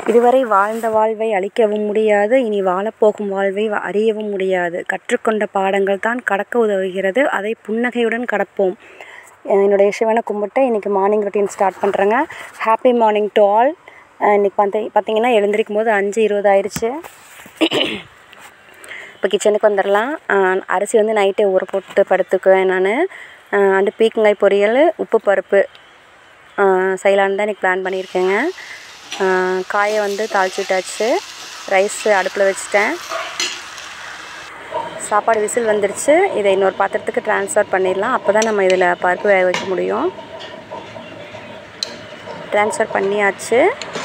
இதுவரை வாழ்ந்த வாழ்வை அழிக்கவும் முடியாது இனி வாழப்போகும் வாழ்வை வ- அறியவும் முடியாது கற்றுக்கொண்ட பாடங்கள் தான் கடக்க உதவுகிறது அதை புன்னகையுடன் கடப்போம் அஹ் என்னுடைய சிவனை கும்பிட்டு இன்றைக்கி மார்னிங் ரொட்டீன் ஸ்டார்ட் பண்ணுறேங்க ஹாப்பி மார்னிங் டு ஆல் இன்றைக்கி பார்த்தி பார்த்தீங்கன்னா எழுந்திரிக்கும் போது அஞ்சு இருபது ஆயிடுச்சு இப்போ கிச்சனுக்கு வந்துடலாம் அஹ் அரிசி வந்து நைட்டே ஊற போட்டு படுத்துக்குவேன் நான் அண்டு பீக்கங்காய் பொரியல் உப்பு பருப்பு செய்யலான்னு தான் இன்றைக்கி பிளான் பண்ணியிருக்கேங்க அஹ் காயை வந்து தாளிச்சு விட்டாச்சு ரைஸ் அடுப்பில் வச்சுட்டேன் சாப்பாடு விசில் வந்துருச்சு இதை இன்னொரு பாத்திரத்துக்கு ட்ரான்ஸ்ஃபர் பண்ணிடலாம் அப்போ தான் நம்ம இதில் பருப்பு வேக வைக்க முடியும் ட்ரான்ஸ்ஃபர் பண்ணியாச்சு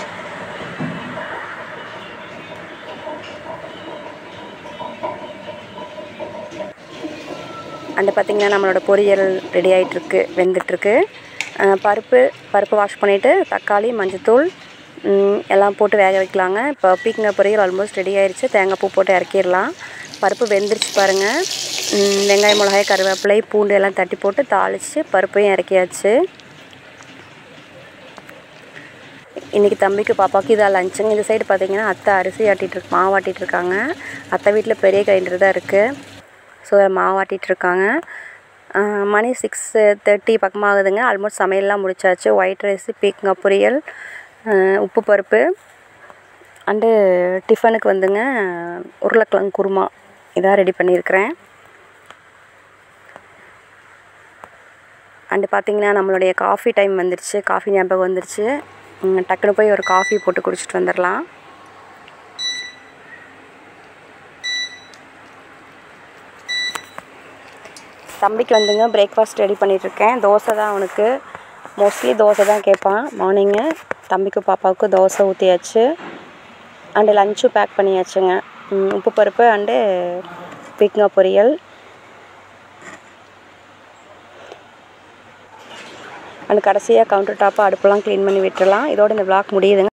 அண்டு பார்த்திங்கன்னா நம்மளோட பொரியல் ரெடி ஆகிட்டுருக்கு வெந்துட்டுருக்கு பருப்பு பருப்பு வாஷ் பண்ணிவிட்டு தக்காளி மஞ்சத்தூள் ம், எல்லாம் போட்டு வேக வைக்கலாங்க இப்போ பீக்கங்காய் பொரியல் ஆல்மோஸ்ட் ரெடி ஆயிடுச்சு தேங்காய் பூ போட்டு இறக்கிடலாம் பருப்பு வெந்துருச்சு பாருங்கள் ம், வெங்காயம் மிளகாய் கருவேப்பிலை பூண்டு எல்லாம் தட்டி போட்டு தாளித்து பருப்பையும் இறக்கியாச்சு இன்றைக்கி தம்பிக்கு பாப்பாவுக்கு இதாக லஞ்சுங்க இந்த சைடு பார்த்தீங்கன்னா அத்தை அரிசி ஆட்டிகிட்டு இருக்கு மாவு ஆட்டிகிட்டு இருக்காங்க அத்தை வீட்டில் பெரிய கிரைண்டர் தான் இருக்குது ஸோ மாவு ஆட்டிகிட்டு இருக்காங்க ஆஹ் மணி சிக்ஸ் தேர்ட்டி பக்கமாக ஆகுதுங்க ஆல்மோஸ்ட் சமையல்லாம் முடிச்சாச்சு ஒயிட் ரைஸ் பீக்கங்காய் பொரியல் ஆஹ் உப்பு பருப்பு அண்டு டிஃபனுக்கு வந்துங்க உருளைக்கிழங்கு குருமா இதான் ரெடி பண்ணியிருக்கிறேன் அண்டு பார்த்தீங்கன்னா நம்மளுடைய காஃபி டைம் வந்துருச்சு காஃபி ஞாபகம் வந்துருச்சு ம், டக்குனு போய் ஒரு காஃபி போட்டு குடிச்சிட்டு வந்துடலாம் தம்பிக்கு வந்துங்க பிரேக்ஃபாஸ்ட் ரெடி பண்ணிகிட்ருக்கேன் தோசை தான் அவனுக்கு மோஸ்ட்லி தோசை தான் கேட்பான் மார்னிங்கு தம்பிக்கு பாப்பாவுக்கு தோசை ஊற்றியாச்சு அண்டு லஞ்சும் பேக் பண்ணியாச்சுங்க ம், உப்பு பருப்பு அண்டு பீக்கங்காய் பொரியல் அண்ட் கடைசியாக கவுண்டர் டாப்பு அடுப்பெல்லாம் க்ளீன் பண்ணி விட்டுறலாம் இதோட இந்த vlog முடியுதுங்க